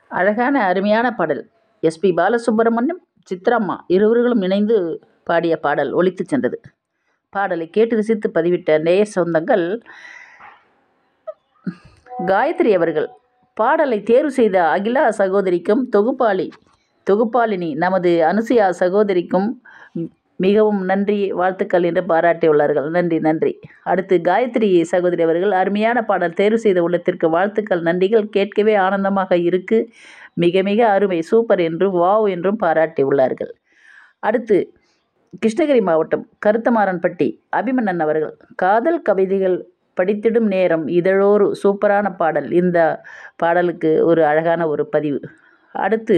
அழகான அருமையான பாடல் எஸ்பி பாலசுப்ரமணியம் சித்ராம்மா இருவர்களும் இணைந்து பாடிய பாடல் ஒலித்து சென்றது பாடலை கேட்டு ரசித்து பதிவிட்ட நேயர் சொந்தங்கள் காயத்ரி அவர்கள் பாடலை தேர்வு செய்த அகிலா சகோதரிக்கும் தொகுப்பாளி தொகுப்பாளினி நமது அனுசுயா சகோதரிக்கும் மிகவும் நன்றி வாழ்த்துக்கள் என்று பாராட்டியுள்ளார்கள் நன்றி நன்றி அடுத்து காயத்ரி சகோதரி அவர்கள் அருமையான பாடல் தேர்வு செய்த உள்ளத்திற்கு வாழ்த்துக்கள் நன்றிகள் கேட்கவே ஆனந்தமாக இருக்கு மிக மிக அருமை சூப்பர் என்றும் வாவ் என்றும் பாராட்டியுள்ளார்கள் அடுத்து கிருஷ்ணகிரி மாவட்டம் கருத்தமாறன்பட்டி அபிமன்னன் அவர்கள் காதல் கவிதைகள் படித்திடும் நேரம் இதழோரு சூப்பரான பாடல் இந்த பாடலுக்கு ஒரு அழகான ஒரு பதிவு அடுத்து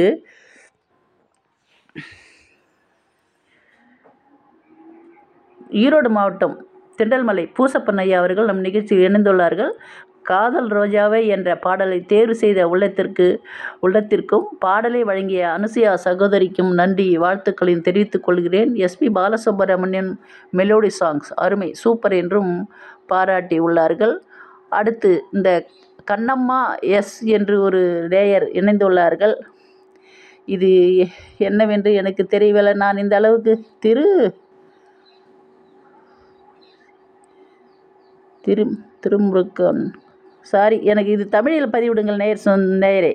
ஈரோடு மாவட்டம் திண்டல்மலை பூசப்பண்ணையா அவர்கள் நம் நிகழ்ச்சியில் இணைந்துள்ளார்கள் காதல் ரோஜாவை என்ற பாடலை தேர்வு செய்த உள்ளத்திற்கு உள்ளத்திற்கும் பாடலை வழங்கிய அனுசுயா சகோதரிக்கும் நன்றி வாழ்த்துக்களையும் தெரிவித்துக் கொள்கிறேன் எஸ்பி பாலசுப்ரமணியன் மெலோடி சாங்ஸ் அருமை சூப்பர் என்றும் பாராட்டி உள்ளார்கள் அடுத்து இந்த கண்ணம்மா எஸ் என்று ஒரு நேயர் இணைந்துள்ளார்கள் இது என்னவென்று எனக்கு தெரியவில்லை நான் இந்த அளவுக்கு திரு திரு திருமுருகன் சாரி எனக்கு இது தமிழில் பதிவிடுங்கள் நேயர் சொந் நேயரே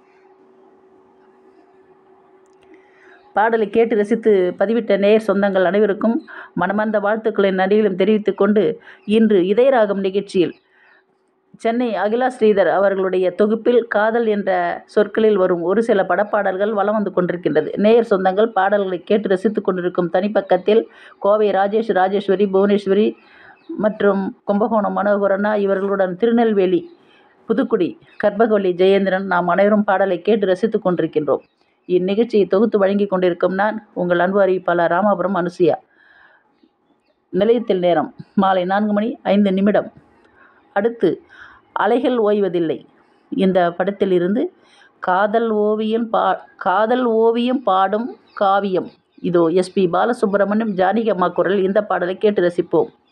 பாடலை கேட்டு ரசித்து பதிவிட்ட நேயர் சொந்தங்கள் அனைவருக்கும் மனமார்ந்த வாழ்த்துக்களை நன்றிகளும் தெரிவித்துக் கொண்டு இன்று இதயராகம் நிகழ்ச்சியில் சென்னை அகிலா ஸ்ரீதர் அவர்களுடைய தொகுப்பில் காதல் என்ற சொற்களில் வரும் ஒரு சில படப்பாடல்கள் வலம் வந்து கொண்டிருக்கின்றது நேயர் சொந்தங்கள் பாடல்களை கேட்டு ரசித்துக் கொண்டிருக்கும் தனிப்பக்கத்தில் கோவை ராஜேஷ் ராஜேஸ்வரி புவனேஸ்வரி மற்றும் கும்பகோணம் மனோகரனா இவர்களுடன் திருநெல்வேலி புதுக்குடி கர்ப்பகவல்லி ஜெயேந்திரன் நாம் அனைவரும் பாடலை கேட்டு ரசித்துக் கொண்டிருக்கின்றோம் இந்நிகழ்ச்சியை தொகுத்து வழங்கி கொண்டிருக்கும் நான் உங்கள் அன்பு அறிவிப்பாளர் ராமாபுரம் அனுசுயா நிலையத்தில் நேரம் மாலை நான்கு மணி ஐந்து நிமிடம் அடுத்து அலைகள் ஓய்வதில்லை இந்த படத்தில் இருந்து காதல் ஓவியம் பா காதல் ஓவியம் பாடும் காவியம் இதோ எஸ்பி பாலசுப்ரமணியம் ஜானகி அம்மா குரல் இந்த பாடலை கேட்டு ரசிப்போம்